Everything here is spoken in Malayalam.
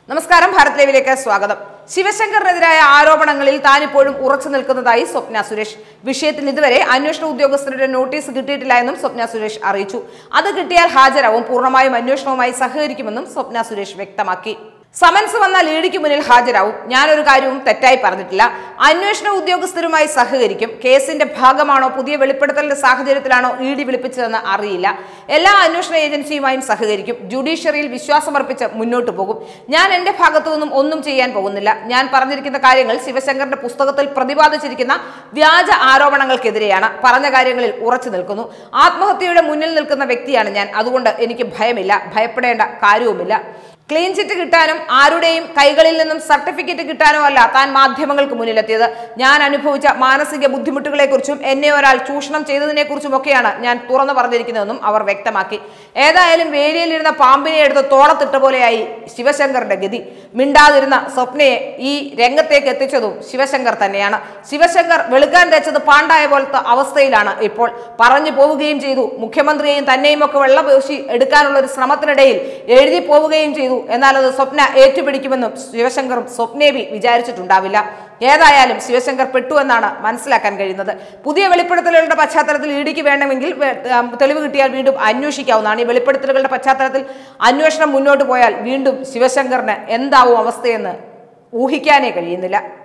നമസ്കാരം ഭാരത് ലൈവിലേക്ക് സ്വാഗതം ശിവശങ്കറിനെതിരായ ആരോപണങ്ങളിൽ താനിപ്പോഴും ഉറച്ചു നിൽക്കുന്നതായി സ്വപ്ന സുരേഷ് വിഷയത്തിൽ ഇതുവരെ അന്വേഷണ ഉദ്യോഗസ്ഥരുടെ നോട്ടീസ് കിട്ടിയിട്ടില്ല എന്നും സ്വപ്ന സുരേഷ് അറിയിച്ചു അത് കിട്ടിയാൽ ഹാജരാവും പൂർണ്ണമായും അന്വേഷണവുമായി സഹകരിക്കുമെന്നും സ്വപ്ന സുരേഷ് വ്യക്തമാക്കി സമൻസ് വന്നാൽ ഇഡിക്ക് മുന്നിൽ ഹാജരാവും ഞാനൊരു കാര്യവും തെറ്റായി പറഞ്ഞിട്ടില്ല അന്വേഷണ ഉദ്യോഗസ്ഥരുമായി സഹകരിക്കും കേസിന്റെ ഭാഗമാണോ പുതിയ വെളിപ്പെടുത്തലിന്റെ സാഹചര്യത്തിലാണോ ഇ ഡി വിളിപ്പിച്ചതെന്ന് അറിയില്ല എല്ലാ അന്വേഷണ ഏജൻസിയുമായും സഹകരിക്കും ജുഡീഷ്യറിയിൽ വിശ്വാസമർപ്പിച്ച് മുന്നോട്ട് പോകും ഞാൻ എന്റെ ഭാഗത്തു നിന്നും ഒന്നും ചെയ്യാൻ പോകുന്നില്ല ഞാൻ പറഞ്ഞിരിക്കുന്ന കാര്യങ്ങൾ ശിവശങ്കറിന്റെ പുസ്തകത്തിൽ പ്രതിപാദിച്ചിരിക്കുന്ന വ്യാജ ആരോപണങ്ങൾക്കെതിരെയാണ് പറഞ്ഞ കാര്യങ്ങളിൽ ഉറച്ചു നിൽക്കുന്നു ആത്മഹത്യയുടെ മുന്നിൽ നിൽക്കുന്ന വ്യക്തിയാണ് ഞാൻ അതുകൊണ്ട് എനിക്ക് ഭയമില്ല ഭയപ്പെടേണ്ട കാര്യവുമില്ല ക്ലീൻ ചിറ്റ് കിട്ടാനും ആരുടെയും കൈകളിൽ നിന്നും സർട്ടിഫിക്കറ്റ് കിട്ടാനോ അല്ല താൻ മാധ്യമങ്ങൾക്ക് മുന്നിലെത്തിയത് ഞാൻ അനുഭവിച്ച മാനസിക ബുദ്ധിമുട്ടുകളെക്കുറിച്ചും എന്നെ ഒരാൾ ചൂഷണം ചെയ്തതിനെക്കുറിച്ചും ഒക്കെയാണ് ഞാൻ തുറന്നു പറഞ്ഞിരിക്കുന്നതെന്നും അവർ വ്യക്തമാക്കി ഏതായാലും വേലിയിലിരുന്ന പാമ്പിനെ എടുത്ത് തോളത്തിട്ട പോലെയായി ശിവശങ്കറിന്റെ ഗതി മിണ്ടാതിരുന്ന സ്വപ്നയെ ഈ രംഗത്തേക്ക് എത്തിച്ചതും ശിവശങ്കർ തന്നെയാണ് ശിവശങ്കർ വെളുക്കാൻ തെച്ചത് പാണ്ടായ പോലത്തെ അവസ്ഥയിലാണ് ഇപ്പോൾ പറഞ്ഞു പോവുകയും ചെയ്തു മുഖ്യമന്ത്രിയെയും തന്നെയും ഒക്കെ വെള്ളപൂശി എടുക്കാനുള്ള ഒരു ശ്രമത്തിനിടയിൽ എഴുതി പോവുകയും ചെയ്തു എന്നാൽ അത് സ്വപ്ന ഏറ്റുപിടിക്കുമെന്നും ശിവശങ്കറും സ്വപ്നേബി വിചാരിച്ചിട്ടുണ്ടാവില്ല ഏതായാലും ശിവശങ്കർ പെട്ടു എന്നാണ് മനസ്സിലാക്കാൻ കഴിയുന്നത് പുതിയ വെളിപ്പെടുത്തലുകളുടെ പശ്ചാത്തലത്തിൽ ഇഡിക്ക് വേണമെങ്കിൽ വെ- ഉം, തെളിവ് കിട്ടിയാൽ വീണ്ടും അന്വേഷിക്കാവുന്നതാണ് ഈ വെളിപ്പെടുത്തലുകളുടെ പശ്ചാത്തലത്തിൽ അന്വേഷണം മുന്നോട്ട് പോയാൽ വീണ്ടും ശിവശങ്കറിന് എന്താവും അവസ്ഥയെന്ന് ഊഹിക്കാനേ കഴിയുന്നില്ല